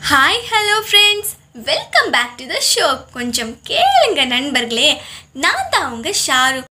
hi hello friends welcome back to the show கொஞ்சம் கேளுங்க நண்பர்களே நான் தான் உங்க ஷாரு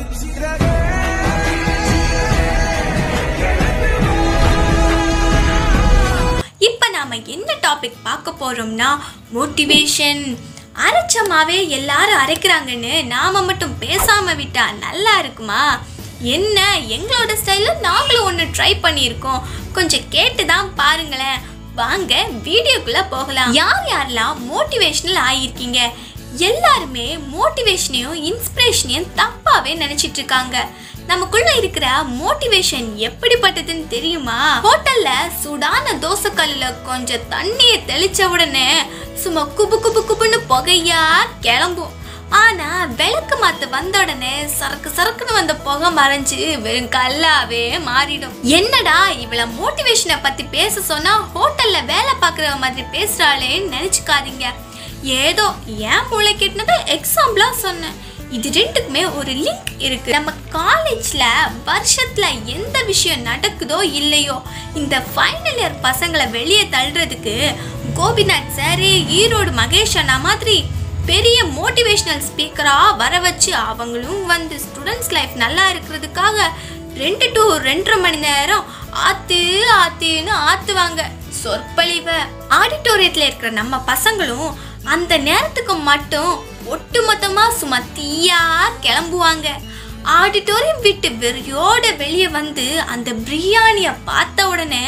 இப்போ நாம என்ன டாபிக் பார்க்க போறோம்னா மோட்டிவேஷன் அரைச்சமாவே எல்லாரும் அரைக்கிறாங்கன்னு நாம மட்டும் பேசாம விட்டா நல்லா இருக்குமா என்ன எங்களோட ஸ்டைலில் நாங்களும் ஒன்று ட்ரை பண்ணியிருக்கோம் கொஞ்சம் கேட்டு தான் பாருங்களேன் வாங்க வீடியோக்குள்ள போகலாம் யார் யாரெல்லாம் மோட்டிவேஷனல் ஆகியிருக்கீங்க எல்லாருமே மோட்டிவேஷனையும் இன்ஸ்பிரேஷனையும் தப்பாவே நினைச்சிட்டு இருக்காங்க நமக்குள்ள இருக்கிற மோட்டிவேஷன் எப்படிப்பட்டதுன்னு தெரியுமா ஹோட்டல்ல சூடான தோசைக்கல்லுல கொஞ்சம் தண்ணியை தெளிச்ச உடனே சும்மா குபு குபு குபுன்னு புகையா கிளம்பும் ஆனா விளக்கு மாத்து வந்த உடனே சரக்கு சரக்குன்னு வந்த புகை மறைஞ்சு வெறும் கல்லாவே மாறிடும் என்னடா இவள மோட்டிவேஷனை பத்தி பேச சொன்னா ஹோட்டல்ல வேலை பார்க்குற மாதிரி பேசுறாளேன்னு நினைச்சுக்காதீங்க ஏதோ ஏன் மூளை கெட்டினதை எக்ஸாம்பிளா சொன்னேன் இது ரெண்டுக்குமே ஒரு லிங்க் இருக்கு நம்ம காலேஜ்ல வருஷத்துல எந்த விஷயம் நடக்குதோ இல்லையோ இந்த ஃபைனல் இயர் பசங்களை வெளியே தள்ளுறதுக்கு கோபிநாத் சார் ஈரோடு மகேஷ் அண்ணா மாதிரி பெரிய மோட்டிவேஷனல் ஸ்பீக்கரா வர வச்சு அவங்களும் வந்து ஸ்டூடெண்ட்ஸ் லைஃப் நல்லா இருக்கிறதுக்காக ரெண்டு டு ரெண்டரை மணி நேரம் ஆத்து ஆத்துன்னு ஆத்துவாங்க சொற்பொழிவ ஆடிட்டோரியத்தில் இருக்கிற நம்ம பசங்களும் அந்த நேரத்துக்கு மட்டும் ஒட்டுமொத்தமா சும்மா தீயா கிளம்புவாங்க ஆடிட்டோரியம் விட்டு வெறியோட வெளியே வந்து அந்த பிரியாணிய பார்த்த உடனே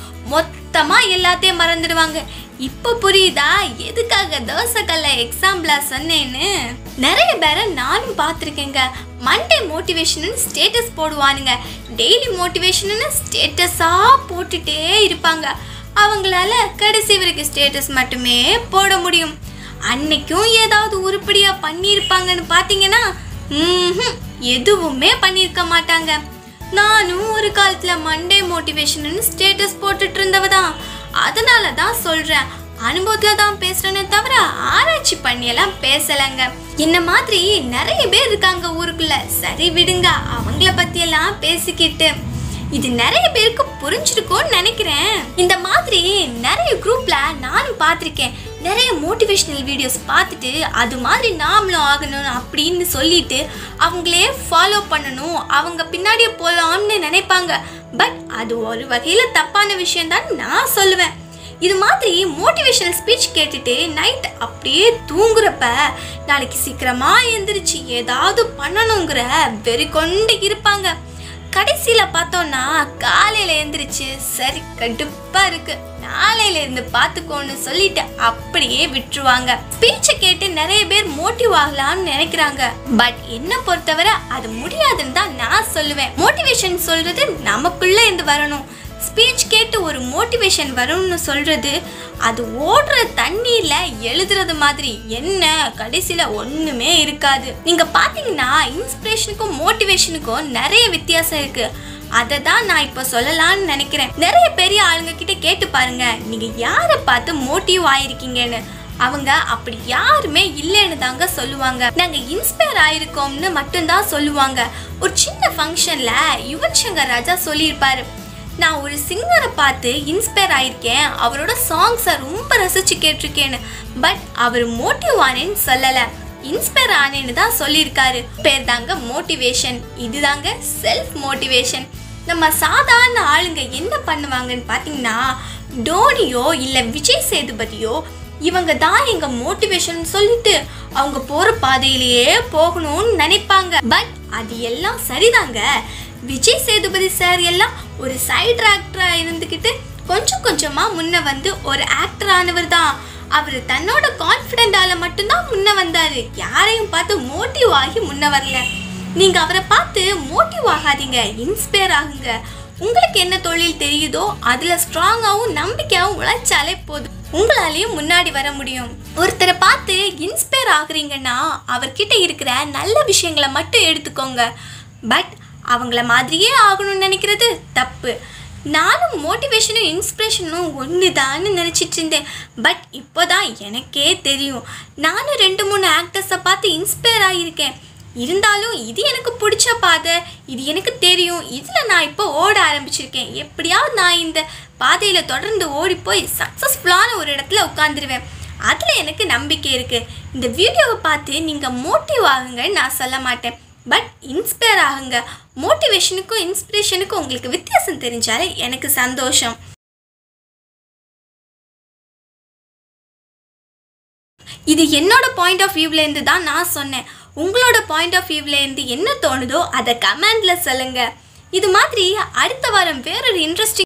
மொத்தமா எல்லாத்தையும் மறந்துடுவாங்க இப்போ புரியுதா எதுக்காக தோசைக்கல்ல எக்ஸாம்பிளா சொன்னேன்னு நிறைய பேரை நானும் பார்த்துருக்கேங்க மண்டே மோட்டிவேஷன் ஸ்டேட்டஸ் போடுவானுங்க டெய்லி மோட்டிவேஷன் ஸ்டேட்டஸா போட்டுட்டே இருப்பாங்க அவங்களால கடைசி வரைக்கும் ஸ்டேட்டஸ் மட்டுமே போட முடியும் அன்னைக்கும் ஏதாவது உருப்படியா பண்ணியிருப்பாங்கன்னு பார்த்தீங்கன்னா ம்ஹும், எதுவுமே பண்ணியிருக்க மாட்டாங்க நானும் ஒரு காலத்துல மண்டே மோட்டிவேஷன் ஸ்டேட்டஸ் போட்டுட்டு இருந்தவ தான் அதனால தான் சொல்றேன் அனுபவத்துல தான் பேசுறேனே தவிர ஆராய்ச்சி பண்ணியெல்லாம் பேசலைங்க இந்த மாதிரி நிறைய பேர் இருக்காங்க ஊருக்குள்ள சரி விடுங்க அவங்கள பத்தியெல்லாம் பேசிக்கிட்டு இது நிறைய பேருக்கு புரிஞ்சிருக்கும்னு நினைக்கிறேன் இந்த மாதிரி நிறைய குரூப்ல நானும் பார்த்துருக்கேன் நிறைய மோட்டிவேஷனல் வீடியோஸ் பார்த்துட்டு அது மாதிரி நாமளும் ஆகணும் அப்படின்னு சொல்லிட்டு அவங்களே ஃபாலோ பண்ணணும் அவங்க பின்னாடியே போகலாம்னு நினைப்பாங்க பட் அது ஒரு வகையில் தப்பான விஷயம் தான் நான் சொல்லுவேன் இது மாதிரி மோட்டிவேஷனல் ஸ்பீச் கேட்டுட்டு நைட் அப்படியே தூங்குறப்ப நாளைக்கு சீக்கிரமா எந்திரிச்சு ஏதாவது பண்ணணுங்கிற வெறி கொண்டு இருப்பாங்க கடைசியில பார்த்தோம்னா காலையில எந்திரிச்சு சரி கடுப்பா இருக்கு நாளையில இருந்து பார்த்துக்கோன்னு சொல்லிட்டு அப்படியே விட்டுருவாங்க ஸ்பீச்சை கேட்டு நிறைய பேர் மோட்டிவ் ஆகலாம்னு நினைக்கிறாங்க பட் என்ன பொறுத்தவரை அது முடியாதுன்னு தான் நான் சொல்லுவேன் மோட்டிவேஷன் சொல்றது நமக்குள்ள இருந்து வரணும் ஸ்பீச் கேட்டு ஒரு மோட்டிவேஷன் வரும்னு சொல்றது அது ஓடுற தண்ணீர்ல எழுதுறது மாதிரி என்ன கடைசியில ஒண்ணுமே இருக்காது நீங்க பாத்தீங்கன்னா இன்ஸ்பிரேஷனுக்கும் மோட்டிவேஷனுக்கும் நிறைய வித்தியாசம் இருக்கு அதை தான் நான் இப்போ சொல்லலாம்னு நினைக்கிறேன் நிறைய பெரிய ஆளுங்க கிட்ட கேட்டு பாருங்க நீங்க யாரை பார்த்து மோட்டிவ் ஆயிருக்கீங்கன்னு அவங்க அப்படி யாருமே இல்லைன்னு தாங்க சொல்லுவாங்க நாங்க இன்ஸ்பயர் ஆயிருக்கோம்னு மட்டும்தான் சொல்லுவாங்க ஒரு சின்ன ஃபங்க்ஷன்ல யுவன் சங்கர் ராஜா சொல்லியிருப்பாரு நான் ஒரு சிங்கரை பார்த்து இன்ஸ்பயர் ஆயிருக்கேன் அவரோட சாங்ஸை ரொம்ப ரசிச்சு கேட்டிருக்கேன்னு பட் அவர் மோட்டிவ் ஆனேன்னு சொல்லலை இன்ஸ்பயர் ஆனேன்னு தான் சொல்லியிருக்காரு பேர் தாங்க மோட்டிவேஷன் இதுதாங்க செல்ஃப் மோட்டிவேஷன் நம்ம சாதாரண ஆளுங்க என்ன பண்ணுவாங்கன்னு பார்த்தீங்கன்னா டோனியோ இல்லை விஜய் சேதுபதியோ இவங்க தான் எங்க மோட்டிவேஷன் சொல்லிட்டு அவங்க போற பாதையிலேயே போகணும்னு நினைப்பாங்க பட் அது எல்லாம் சரிதாங்க விஜய் சேதுபதி சார் எல்லாம் ஒரு சைடு ஆக்டரா இருந்துக்கிட்டு கொஞ்சம் கொஞ்சமா முன்ன வந்து ஒரு ஆக்டர் ஆனவர் தான் அவர் தன்னோட கான்ஃபிடென்டால மட்டும்தான் முன்ன வந்தாரு யாரையும் பார்த்து மோட்டிவ் ஆகி முன்ன வரல நீங்க அவரை பார்த்து மோட்டிவ் ஆகாதீங்க இன்ஸ்பயர் ஆகுங்க உங்களுக்கு என்ன தொழில் தெரியுதோ அதுல ஸ்ட்ராங்காகவும் நம்பிக்கையாகவும் உழைச்சாலே போதும் உங்களாலேயும் முன்னாடி வர முடியும் ஒருத்தரை பார்த்து இன்ஸ்பயர் ஆகுறீங்கன்னா அவர்கிட்ட இருக்கிற நல்ல விஷயங்களை மட்டும் எடுத்துக்கோங்க பட் அவங்கள மாதிரியே ஆகணும்னு நினைக்கிறது தப்பு நானும் மோட்டிவேஷனும் இன்ஸ்பிரேஷனும் ஒன்று தான் நினச்சிட்டு இருந்தேன் பட் இப்போ தான் எனக்கே தெரியும் நானும் ரெண்டு மூணு ஆக்டர்ஸை பார்த்து இன்ஸ்பயர் ஆகியிருக்கேன் இருந்தாலும் இது எனக்கு பிடிச்ச பாதை இது எனக்கு தெரியும் இதில் நான் இப்போ ஓட ஆரம்பிச்சிருக்கேன் எப்படியாவது நான் இந்த பாதையில் தொடர்ந்து ஓடி போய் சக்ஸஸ்ஃபுல்லான ஒரு இடத்துல உட்காந்துருவேன் அதில் எனக்கு நம்பிக்கை இருக்குது இந்த வீடியோவை பார்த்து நீங்கள் மோட்டிவ் ஆகுங்கன்னு நான் சொல்ல மாட்டேன் பட் இன்ஸ்பயர் ஆகுங்க மோட்டிவேஷனுக்கும் இன்ஸ்பிரேஷனுக்கும் உங்களுக்கு வித்தியாசம் தெரிஞ்சாலே எனக்கு சந்தோஷம் இது என்னோட பாயிண்ட் ஆஃப் வியூவிலேருந்து தான் நான் சொன்னேன் உங்களோட பாயிண்ட் ஆஃப் வியூவிலேருந்து என்ன தோணுதோ அதை கமெண்டில் சொல்லுங்கள் இது மாதிரி அடுத்த வாரம் வேறொரு இன்ட்ரெஸ்டிங்